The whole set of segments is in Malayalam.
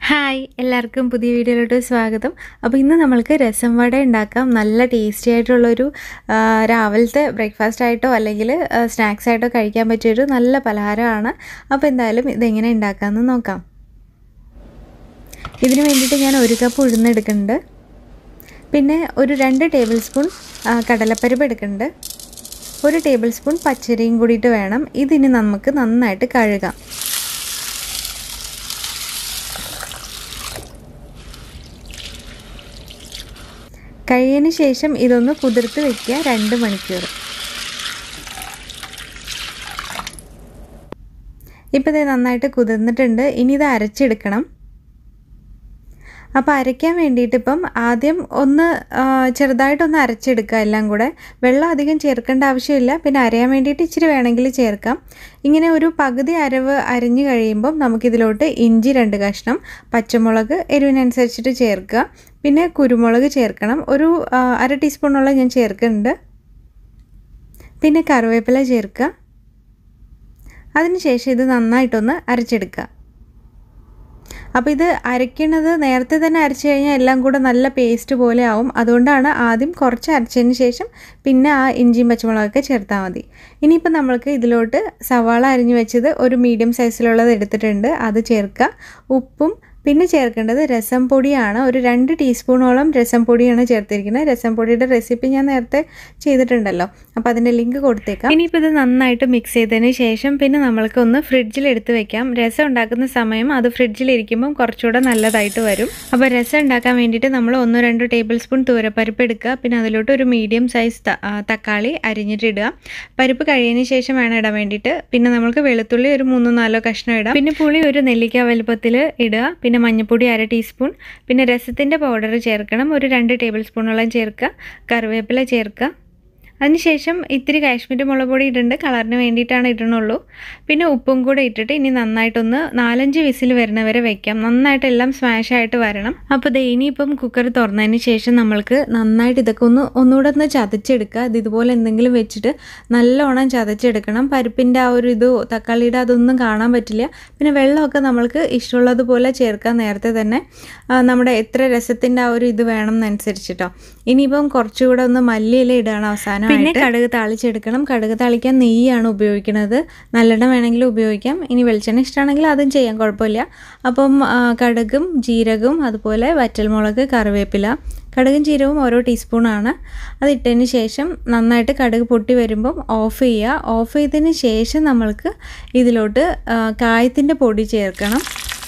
ഹായ് എല്ലാവർക്കും പുതിയ വീഡിയോയിലോട്ട് സ്വാഗതം അപ്പോൾ ഇന്ന് നമ്മൾക്ക് രസം വട ഉണ്ടാക്കാം നല്ല ടേസ്റ്റി ആയിട്ടുള്ളൊരു ആ, രാവിലത്തെ ബ്രേക്ക്ഫാസ്റ്റ് ആയിട്ടോ അല്ലെങ്കിൽ സ്നാക്സ് ആയിട്ടോ കഴിക്കാൻ പറ്റിയൊരു നല്ല പലഹാരമാണ് അപ്പോൾ എന്തായാലും ഇതെങ്ങനെ ഉണ്ടാക്കാമെന്ന് നോക്കാം ഇതിന് വേണ്ടിയിട്ട് ഞാൻ ഒരു കപ്പ് ഉഴുന്നെടുക്കുന്നുണ്ട് പിന്നെ ഒരു രണ്ട് ടേബിൾ സ്പൂൺ ആ, കടലപ്പരിപ്പ് എടുക്കുന്നുണ്ട് ഒരു ടേബിൾ സ്പൂൺ പച്ചരിയും കൂടിയിട്ട് വേണം ഇതിന് നമുക്ക് നന്നായിട്ട് കഴുകാം കഴിയതിന് ശേഷം ഇതൊന്ന് കുതിർത്ത് വെക്കുക രണ്ട് മണിക്കൂർ ഇപ്പോൾ ഇത് നന്നായിട്ട് കുതിർന്നിട്ടുണ്ട് ഇനി ഇത് അരച്ചെടുക്കണം അപ്പോൾ അരയ്ക്കാൻ വേണ്ടിയിട്ട് ഇപ്പം ആദ്യം ഒന്ന് ആ, ചെറുതായിട്ടൊന്ന് അരച്ചെടുക്കുക എല്ലാം കൂടെ വെള്ളം അധികം ചേർക്കേണ്ട ആവശ്യമില്ല പിന്നെ അരയാൻ വേണ്ടിയിട്ട് ഇച്ചിരി വേണമെങ്കിൽ ചേർക്കാം ഇങ്ങനെ ഒരു പകുതി അരവ് അരിഞ്ഞു കഴിയുമ്പം നമുക്കിതിലോട്ട് ഇഞ്ചി രണ്ട് കഷ്ണം പച്ചമുളക് എരിവിനനുസരിച്ചിട്ട് ചേർക്കുക പിന്നെ കുരുമുളക് ചേർക്കണം ഒരു ആ, അര ടീസ്പൂണോളം ഞാൻ ചേർക്കുന്നുണ്ട് പിന്നെ കറിവേപ്പില ചേർക്കുക അതിനുശേഷം ഇത് നന്നായിട്ടൊന്ന് അരച്ചെടുക്കുക അപ്പോൾ ഇത് അരയ്ക്കണത് നേരത്തെ തന്നെ അരച്ച് കഴിഞ്ഞാൽ എല്ലാം കൂടെ നല്ല പേസ്റ്റ് പോലെ ആവും അതുകൊണ്ടാണ് ആദ്യം കുറച്ച് അരച്ചതിന് ശേഷം പിന്നെ ആ ഇഞ്ചിയും പച്ചമുളകൊക്കെ ചേർത്താൽ മതി ഇനിയിപ്പോൾ നമ്മൾക്ക് ഇതിലോട്ട് സവാള അരിഞ്ഞു വെച്ചത് ഒരു മീഡിയം സൈസിലുള്ളത് എടുത്തിട്ടുണ്ട് അത് ചേർക്കുക ഉപ്പും പിന്നെ ചേർക്കേണ്ടത് രസം പൊടിയാണ് ഒരു രണ്ട് ടീസ്പൂണോളം രസം പൊടിയാണ് ചേർത്തിരിക്കുന്നത് രസം പൊടിയുടെ റെസിപ്പി ഞാൻ നേരത്തെ ചെയ്തിട്ടുണ്ടല്ലോ അപ്പോൾ അതിൻ്റെ ലിങ്ക് കൊടുത്തേക്കാം ഇനിയിപ്പോൾ ഇത് നന്നായിട്ട് മിക്സ് ചെയ്തതിന് ശേഷം പിന്നെ നമ്മൾക്ക് ഒന്ന് ഫ്രിഡ്ജിൽ എടുത്ത് വെക്കാം രസം ഉണ്ടാക്കുന്ന സമയം അത് ഫ്രിഡ്ജിൽ ഇരിക്കുമ്പം കുറച്ചുകൂടെ നല്ലതായിട്ട് വരും അപ്പോൾ രസം ഉണ്ടാക്കാൻ വേണ്ടിയിട്ട് നമ്മൾ ഒന്നോ രണ്ടോ ടേബിൾ സ്പൂൺ തൂരപ്പരിപ്പ് എടുക്കുക പിന്നെ അതിലോട്ട് ഒരു മീഡിയം സൈസ് ത- ആ, തക്കാളി അരിഞ്ഞിട്ട് ഇടുക പരിപ്പ് കഴിയതിന് ശേഷം വേണം ഇടാൻ വേണ്ടിയിട്ട് പിന്നെ നമുക്ക് വെളുത്തുള്ളി ഒരു മൂന്നോ നാലോ കഷ്ണം ഇടാം പിന്നെ പുളി ഒരു നെല്ലിക്ക വലുപ്പത്തിൽ ഇടുക പിന്നെ മഞ്ഞൾപ്പൊടി അര ടീസ്പൂൺ പിന്നെ രസത്തിൻ്റെ പൗഡർ ചേർക്കണം ഒരു രണ്ട് ടേബിൾ സ്പൂണോളം ചേർക്കുക കറിവേപ്പില ചേർക്കുക അതിനുശേഷം ഇത്തിരി കാശ്മീരി മുളക് പൊടി ഇടുന്നുണ്ട് കളറിന് വേണ്ടിയിട്ടാണ് ഇടണുള്ളൂ പിന്നെ ഉപ്പും കൂടെ ഇട്ടിട്ട് ഇനി നന്നായിട്ടൊന്ന് നാലഞ്ച് വിസിൽ വരുന്നവരെ വെക്കാം നന്നായിട്ട് എല്ലാം സ്മാഷ് ആയിട്ട് വരണം അപ്പോൾ ദേ ഇനിയിപ്പം കുക്കർ തുറന്നതിന് ശേഷം നമ്മൾക്ക് നന്നായിട്ട് ഇതൊക്കെ ഒന്ന് ഒന്നുകൂടെ ഒന്ന് ചതച്ചെടുക്കുക ഇത് ഇതുപോലെ എന്തെങ്കിലും വെച്ചിട്ട് നല്ലോണം ചതച്ചെടുക്കണം പരിപ്പിൻ്റെ ആ ഒരു ഇത് തക്കാളിയുടെ അതൊന്നും കാണാൻ പറ്റില്ല പിന്നെ വെള്ളമൊക്കെ നമ്മൾക്ക് ഇഷ്ടമുള്ളതുപോലെ ചേർക്കാം നേരത്തെ തന്നെ ആ, നമ്മുടെ എത്ര രസത്തിൻ്റെ ആ ഒരു ഇത് വേണം എന്നനുസരിച്ചിട്ടോ ഇനിയിപ്പം കുറച്ചുകൂടെ ഒന്ന് മല്ലിയില ഇടുകയാണ് അവസാനം പിന്നെ കടുക് താളിച്ചെടുക്കണം കടുക് താളിക്കാൻ നെയ്യാണ് ഉപയോഗിക്കുന്നത് നല്ലെണ്ണ വേണമെങ്കിൽ ഉപയോഗിക്കാം ഇനി വെളിച്ചെണ്ണ ഇഷ്ടമാണെങ്കിൽ അതും ചെയ്യാം കുഴപ്പമില്ല അപ്പം ആ, കടുകും ജീരകവും അതുപോലെ വറ്റൽമുളക് കറിവേപ്പില കടുകും ജീരകവും ഓരോ ടീസ്പൂണാണ് അത് ഇട്ടതിന് ശേഷം നന്നായിട്ട് കടുക് പൊട്ടി വരുമ്പം ഓഫ് ചെയ്യുക ഓഫ് ചെയ്തതിന് ശേഷം നമ്മൾക്ക് ഇതിലോട്ട് ആ, കായത്തിൻ്റെ പൊടി ചേർക്കണം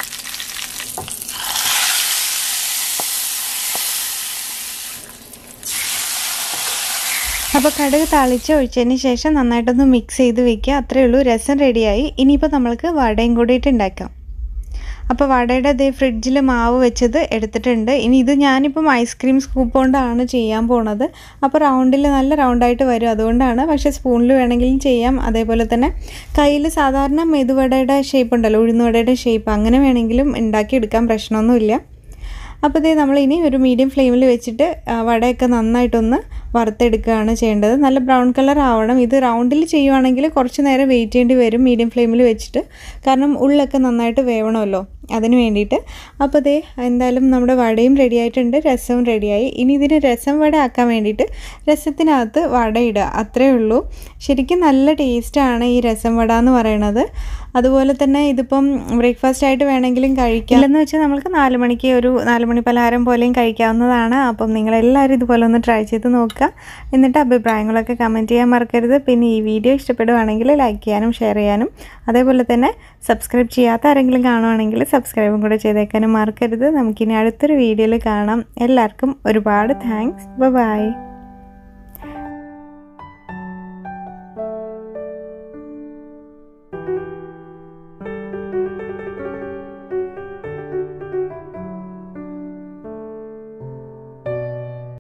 അപ്പോൾ കടുക് താളിച്ച് ഒഴിച്ചതിന് ശേഷം നന്നായിട്ടൊന്ന് മിക്സ് ചെയ്ത് വെക്കുക അത്രയേ ഉള്ളൂ രസം റെഡിയായി ഇനിയിപ്പോൾ നമ്മൾക്ക് വടയും കൂടിയിട്ട് ഉണ്ടാക്കാം അപ്പോൾ വടയുടെ അതേ ഫ്രിഡ്ജിൽ മാവ് വെച്ചത് എടുത്തിട്ടുണ്ട് ഇനി ഇത് ഞാനിപ്പം ഐസ്ക്രീം സ്കൂപ്പ് കൊണ്ടാണ് ചെയ്യാൻ പോണത് അപ്പോൾ റൗണ്ടിൽ നല്ല റൗണ്ടായിട്ട് വരും അതുകൊണ്ടാണ് പക്ഷേ സ്പൂണിൽ വേണമെങ്കിലും ചെയ്യാം അതേപോലെ തന്നെ കയ്യിൽ സാധാരണ മെതുവടയുടെ ഷേപ്പ് ഉണ്ടല്ലോ ഉഴുന്നുവടയുടെ ഷേപ്പ് അങ്ങനെ വേണമെങ്കിലും ഉണ്ടാക്കിയെടുക്കാൻ പ്രശ്നമൊന്നുമില്ല അപ്പോൾ ഇതേ നമ്മളിനി ഒരു മീഡിയം ഫ്ലെയിമിൽ വെച്ചിട്ട് ആ, വടയൊക്കെ നന്നായിട്ടൊന്ന് വറുത്തെടുക്കുകയാണ് ചെയ്യേണ്ടത് നല്ല ബ്രൗൺ കളർ ആവണം ഇത് റൗണ്ടിൽ ചെയ്യുവാണെങ്കിൽ കുറച്ച് നേരം വെയിറ്റ് ചെയ്യേണ്ടി വരും മീഡിയം ഫ്ലെയിമിൽ വെച്ചിട്ട് കാരണം ഉള്ളൊക്കെ നന്നായിട്ട് വേവണമല്ലോ അതിന് വേണ്ടിയിട്ട് അപ്പോൾ ദേ എന്തായാലും നമ്മുടെ വടയും റെഡി ആയിട്ടുണ്ട് രസവും റെഡിയായി ഇനി ഇതിന് രസം വട ആക്കാൻ വേണ്ടിയിട്ട് രസത്തിനകത്ത് വട ഇടുക അത്രയേ ഉള്ളൂ ശരിക്കും നല്ല ടേസ്റ്റാണ് ഈ രസം വട എന്ന് പറയണത് അതുപോലെ തന്നെ ഇതിപ്പം ബ്രേക്ക്ഫാസ്റ്റ് ആയിട്ട് വേണമെങ്കിലും കഴിക്കാം ഇല്ലെന്ന് വെച്ചാൽ നമുക്ക് നാല് മണിക്ക് ഒരു നാല് മണി പലഹാരം പോലെയും കഴിക്കാവുന്നതാണ് അപ്പം നിങ്ങളെല്ലാവരും ഇതുപോലെ ഒന്ന് ട്രൈ ചെയ്ത് നോക്കുക എന്നിട്ട് അഭിപ്രായങ്ങളൊക്കെ കമൻറ്റ് ചെയ്യാൻ മറക്കരുത് പിന്നെ ഈ വീഡിയോ ഇഷ്ടപ്പെടുവാണെങ്കിൽ ലൈക്ക് ചെയ്യാനും ഷെയർ ചെയ്യാനും അതേപോലെ തന്നെ സബ്സ്ക്രൈബ് ചെയ്യാത്ത ആരെങ്കിലും കാണുവാണെങ്കിൽ സബ്സ്ക്രൈബും കൂടെ ചെയ്തേക്കാനും മറക്കരുത് നമുക്കിനി അടുത്തൊരു വീഡിയോയിൽ കാണാം എല്ലാവർക്കും ഒരുപാട് താങ്ക്സ് ബൈ